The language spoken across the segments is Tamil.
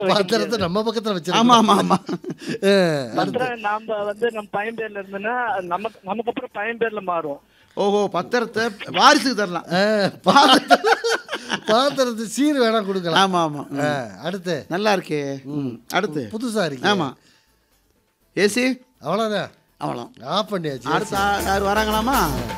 பாத்திரத்தை நம்ம பக்கத்துல ஆமா வச்சிருக்கோம் ஆமா ஆமா பத்திரம் நாம வந்து நம்ம பையன் பேர்ல இருந்தோம்னா அது நமக்கு நமக்கு அப்புறம் பையன் பேர்ல மாறும் ஓஹோ பத்திரத்தை வாரிசுக்கு தரலாம் பாத்திரத்தை சீர் வேணா கொடுக்கலாம் ஆமா ஆமா ம். ஆ, அடுத்து நல்லா இருக்கே ம். அடுத்து புதுசா இருக்கு ஆமா ஏசி அவ்வளவுதான் அவ்வளோ ஆஃப் பண்ணியாச்சு அடுத்து ஆ- யார் வராங்களாமா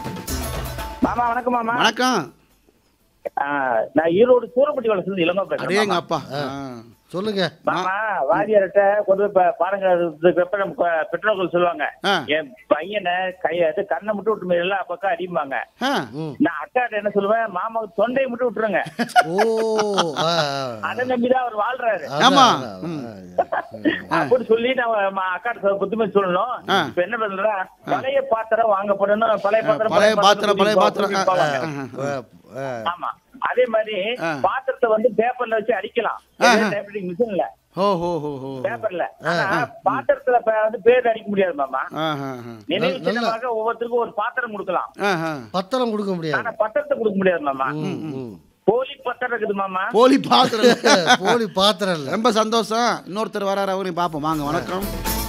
மாமா வணக்கம் மாமா வணக்கம் ஆ, நான் ஈரோடு சூரப்பட்டி வளர்ந்து இளங்கோ அடே பேசுறேன் எங்க மாமா. அப்பா ஆ. சொல்லுங்க மாமா வாரியார்கிட்ட கொண்டு போய் பா- பாருங்க அதுக்கு நம்ம கொ- பெற்றோர்கள் சொல்லுவாங்க ஆ. என் பையனை கைய இது கண்ணை மட்டும் விட்டு எல்லா பக்கம் அடிப்பாங்க ஆ. ம். நான் அக்காட்ட என்ன சொல்லுவேன் மாமாவுக்கு தொண்டையை மட்டும் விட்டுருங்க ஓ ஆ, அதை நம்பிதான் அவர் வாழ்றாரு அதான், ஆமா. அதான், ம். ஆ, அப்படி சொல்லி நான் ம- அக்காட்ட புத்திமதி சொல்லணும் ஆ. இப்ப என்ன பண்றா பழைய பாத்திரம் வாங்கப்படணும் பழைய பாத்திரம் பழைய பாத்திரம் பழைய பாத்திரம் ஆ, போவாங்க. ஆ, ஆ. ஆ, ஆமா அதே மாதிரி ஆ. பாத்திரத்தை வந்து பேப்பர்ல வச்சு அடிக்கலாம் ஆஹா. டைப்ரைட்டிங் மிஷின்ல ஹோ ஹோ ஹோ ஹோ பேப்பர்ல ஆனா பாத்திரத்துல ப- வந்து பேர் அடிக்க முடியாது மாமா ஆஹா, ஆஹா. நினைவு நல்ல- சின்னமாக ஒவ்வொருத்தருக்கும் ஒரு பாத்திரம் கொடுக்கலாம் ஆஹா. பத்திரம் கொடுக்க முடியாது ஆனா பத்திரத்தை கொடுக்க முடியாது மாமா ம், ம். போலி பத்திரம் இருக்குது மாமா போலி பாத்திரம் போலி பாத்திரம் இல்ல ரொம்ப சந்தோஷம் இன்னொருத்தர் வராரு அவரையும் பார்ப்போம் வாங்க வணக்கம்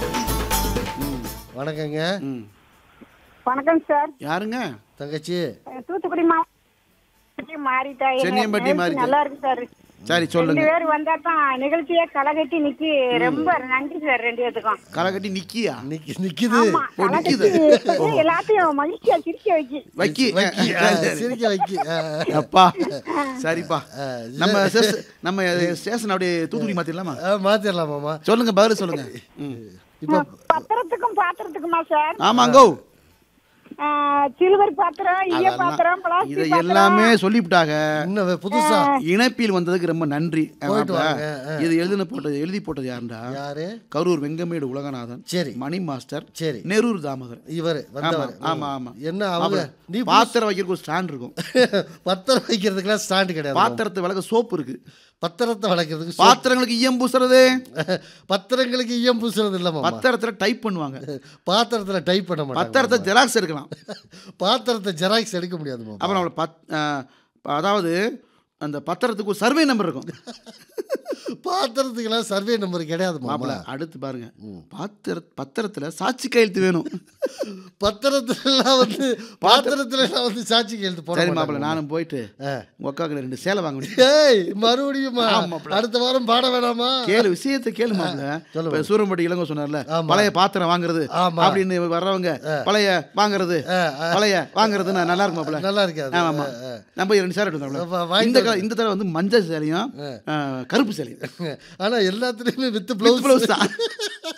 வணக்கங்க ம். வணக்கம் சார் யாருங்க தங்கச்சி தூத்துக்குடி மாவட்டம் மாறிட்டா எங்க சென்னியம்பட்டி நிகழ்ச்சி மாறிட்டா. நல்லா இருக்கு சார் சரி ரெண்டு சொல்லுங்க பேர் வந்தா தான் நிகழ்ச்சியே களைகட்டி நிக்கி ரொம்ப நன்றி சார் ரெண்டு பேத்துக்கும் களை கட்டி நிக்கியா நிக்கி நிக்குது ஆமா ஓ, நிக்குது. களைகட்டி எல்லாத்தையும் மகிழ்ச்சியா சிரிக்க வச்சு வைக்கி வைக்கி ஆ, சிரிக்க வைக்கி ஆ, அப்பா சரிப்பா ஆ, நம்ம ஸ்டேஷ- நம்ம ஸ்டேஷன் அப்படியே தூத்துக்குடி மாத்திரலாமா ஆ, மாத்திரலாம் மாமா சொல்லுங்க பதில் சொல்லுங்க ம். இப்ப பத்திரத்துக்கும் பாத்திரத்துக்குமா சார் ஆமாங்கோ ஆ, சில்வர் பாத்திரம் ஈய பாத்திரம் அதெல்லாம் இதை பிளாஸ்டிக் எல்லாமே பாத்திரம் சொல்லிவிட்டாங்க இன்னும் புதுசா இணைப்பில் வந்ததுக்கு ரொம்ப நன்றி போயிட்டு ஆமாப்பா. வாங்க, ஆ. இது எழுதின போட்டது எழுதி போட்டது யாருண்டா யாரு கரூர் வெங்கமேடு உலகநாதன் சரி மணி மாஸ்டர் சரி நெரூர் தாமோதர் இவரு வந்தவர் ஆமா, ஆமா. என்ன அவங்க அப்புறம் நீ பாத்திரம் வைக்கிறதுக்கு ஒரு ஸ்டாண்ட் இருக்கும் பத்திரம் வைக்கிறதுக்குலாம் ஸ்டாண்ட் கிடையாது பாத்திரத்தை விளக்க சோப்பு இருக்கு பத்திரத்தை வளர்க்கறதுக்கு சோப்பு. பாத்திரங்களுக்கு ஈயம் பூசுறது பத்திரங்களுக்கு ஈயம் பூசுறது இல்ல மாமா பத்திரத்துல டைப் பண்ணுவாங்க பாத்திரத்துல டைப் பண்ண மாட்டாங்க பத்திரத்தை ஜெராக்ஸ் எடுக்கலாம் பாத்திரத்தை ஜெராக்ஸ் எடுக்க முடியாது மாமா அப்புறம் அவளை பத் ஆ, அதாவது அந்த பத்திரத்துக்கு ஒரு சர்வே நம்பர் இருக்கும் பாத்திரத்துக்கெல்லாம் சர்வே நம்பர் கிடையாது மாமா மாப்பிள அடுத்து பாருங்க பாத்திர பத்திரத்துல சாட்சி கையெழுத்து வேணும் பத்திரத்துலாம் வந்து பாத்திரத்துல எல்லாம் வந்து சாட்சி கையெழுத்து போட சரி மாட்டாங்க மாப்பிள நானும் போயிட்டு ஆ. உங்க அக்காவுக்கு ரெண்டு சேலை வாங்க முடியும் ஏய் மறுபடியுமா ஆமாப்ல. அடுத்த வாரம் பாட வேணாமா கேளு விஷயத்தை கேளு மாப்பிள சொல்லுங்க. இப்ப சூரம்பட்டி இளங்கோ சொன்னார்ல ஆமா. பழைய பாத்திரம் வாங்குறது ஆமா. அப்படின்னு வர்றவங்க பழைய வாங்குறது ஆ, ஆ. பழைய வாங்குறது நான் நல்லா இருக்கும் மாப்பிள நல்லா இருக்காது ஆமா ஆமா ஆ, ஆ. நம்ம போய் ரெண்டு சேலை எடுத்து அப்ப வந்தோம்ல. வாங்கிட்டு இந்த க- இந்த தடவை வந்து மஞ்சள் சேலையும் ஆ, கருப்பு சேலையும் ஆனா எல்லாத்துலயுமே வித் With blouse பிளவுஸ் தான்